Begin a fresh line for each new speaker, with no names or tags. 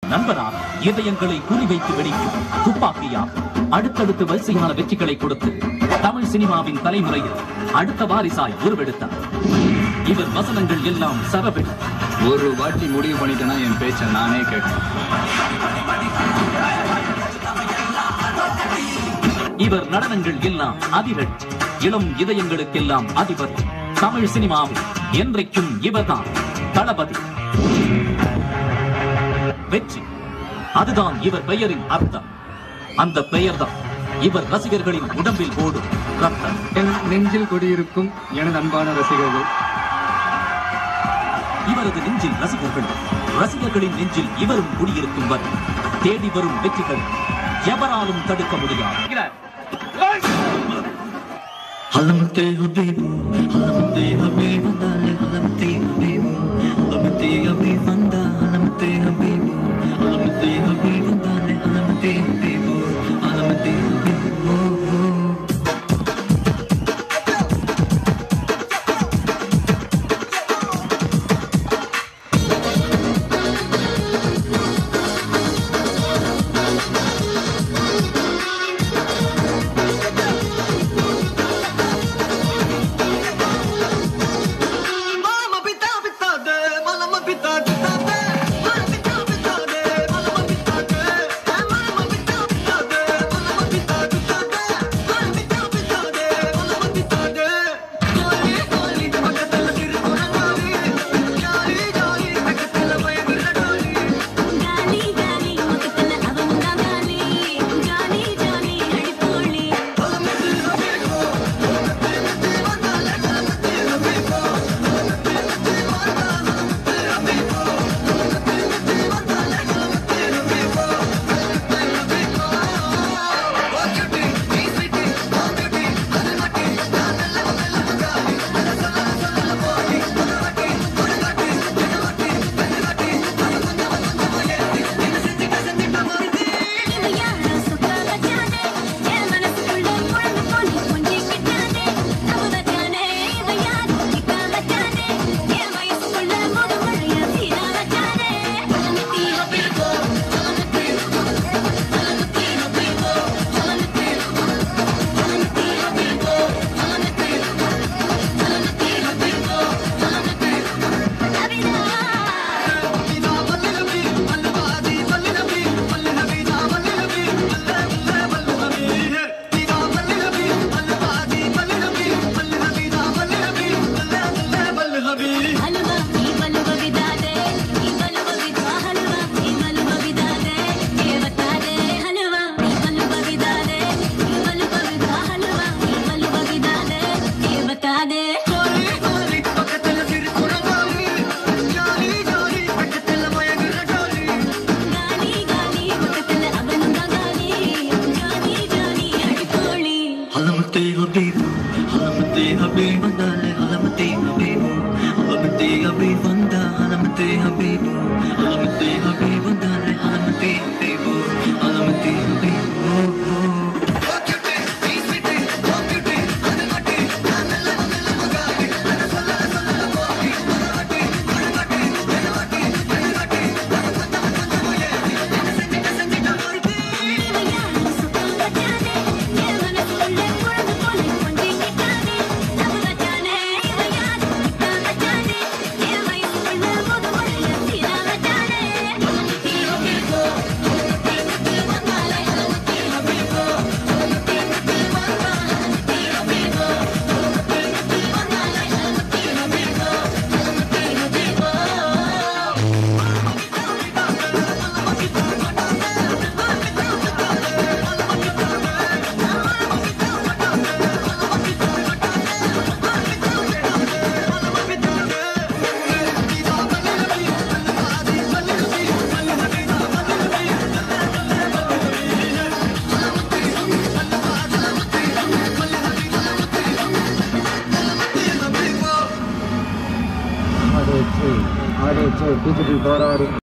நண்பனாக இதயங்களை குறிவைத்து வெடிக்கும் துப்பாக்கியாக அடுத்தடுத்து வரிசையான வெற்றிகளை கொடுத்து தமிழ் சினிமாவின் தலைமுறையில் அடுத்த வாரிசாய் உருவெடுத்தார் இவர் வசனங்கள் எல்லாம் சரவெளி
ஒரு வாட்டி முடிவு பண்ணிட்டேன்னா என் பேச்சை நானே கேட்பேன்
இவர் நடனங்கள் எல்லாம் அதிரடி இளம் இதயங்களுக்கெல்லாம் அதிபதி தமிழ் சினிமாவில் என்றைக்கும் இவர்தான் தளபதி வெற்றி அதுதான் இவர் பெயரின் அர்த்தம் அந்த பெயர்தான் இவர் ரசிகர்களின் உடம்பில் ஓடும் ரத்தம்
என் நெஞ்சில் குடியிருக்கும் எனது அன்பான ரசிகர்கள்
இவரது நெஞ்சில் ரசிகர்கள் ரசிகர்களின் நெஞ்சில் இவரும் குடியிருக்கும் வரை தேடி வரும் வெற்றிகள் எவராலும் தடுக்க முடியாது
علمتي حبيبي علمتي حبيبي دالي علمتي حبيبي علمتي حبيبي دا علمتي حبيبي علمتي حبيبي دالي علمتي حبيبي علمتي حبيبي
Mama pita pita de, mama pita pita de, mama pita pita de, mama pita de, mama pita pita de, mama pita pita de, mama pita pita de, mama pita de. Jolly jolly, பக்கத்துல திருக்குறங்காலி, jolly jolly, பக்கத்துல பயங்கர jolly.
గాలి గాలి మొక్కల అవముగా గాలి గాలి గాలి అడిపోళి இவ யாரோ சுத்த வச்சானே என் மனசுக்குள்ள குழம்பு போலி கொஞ்சிக்கிட்டானே அவ வச்சானே இவ யாரோ சிக்க வச்சானே என் வயசுக்குள்ள முழு மழைய சீரா வச்சானே அலமத்தி ஹபிபோ அலமத்தி அலமத்தி ஹபிபோ அலமத்தி அலமத்தி ஹபிபோ அலமத்தி அலமத்தி ஹபிபோ அலமத்தி அபிதா హలువా ఈ బలువ విదాదే ఈ బలువ విదా హలువా ఈ బలువ విదాదే ఏ బతాదే హలువా ఈ బలువ విదాదే ఈ బలువ విదా హలువా ఈ బలువ విదాదే ఏ బతాదే గాలి గాలి మొక్కల అవనుగా గాలి గాలి గాలి అడిపోళి
علمتي حبيبي علمتي حبيبي دالي علمتي حبيبي علمتي حبيبي دا علمتي حبيبي علمتي حبيبي دالي علمتي حبيبي علمتي حبيبي
இவ யாரோ சுத்த வச்சானே என் மனசுக்குள்ள குழம்பு போலி கொஞ்சிக்கிட்டானே அவ வச்சானே இவ யாரோ சிக்க வச்சானே என் வயசுக்குள்ள முழு மழைய சீரா வச்சானே அலமத்தி ஹபிபோ அலமத்தி வந்தாலே அலமத்தி ஹபிபோ அலமத்தி வந்தா அலமத்தி ஹபிபோ அலமத்தி வந்தாலே அலமத்தி ஹபிபோ அலமத்தி ஹபிபோ
ஆடியோ ஆடியோ பிஜேபி போராடி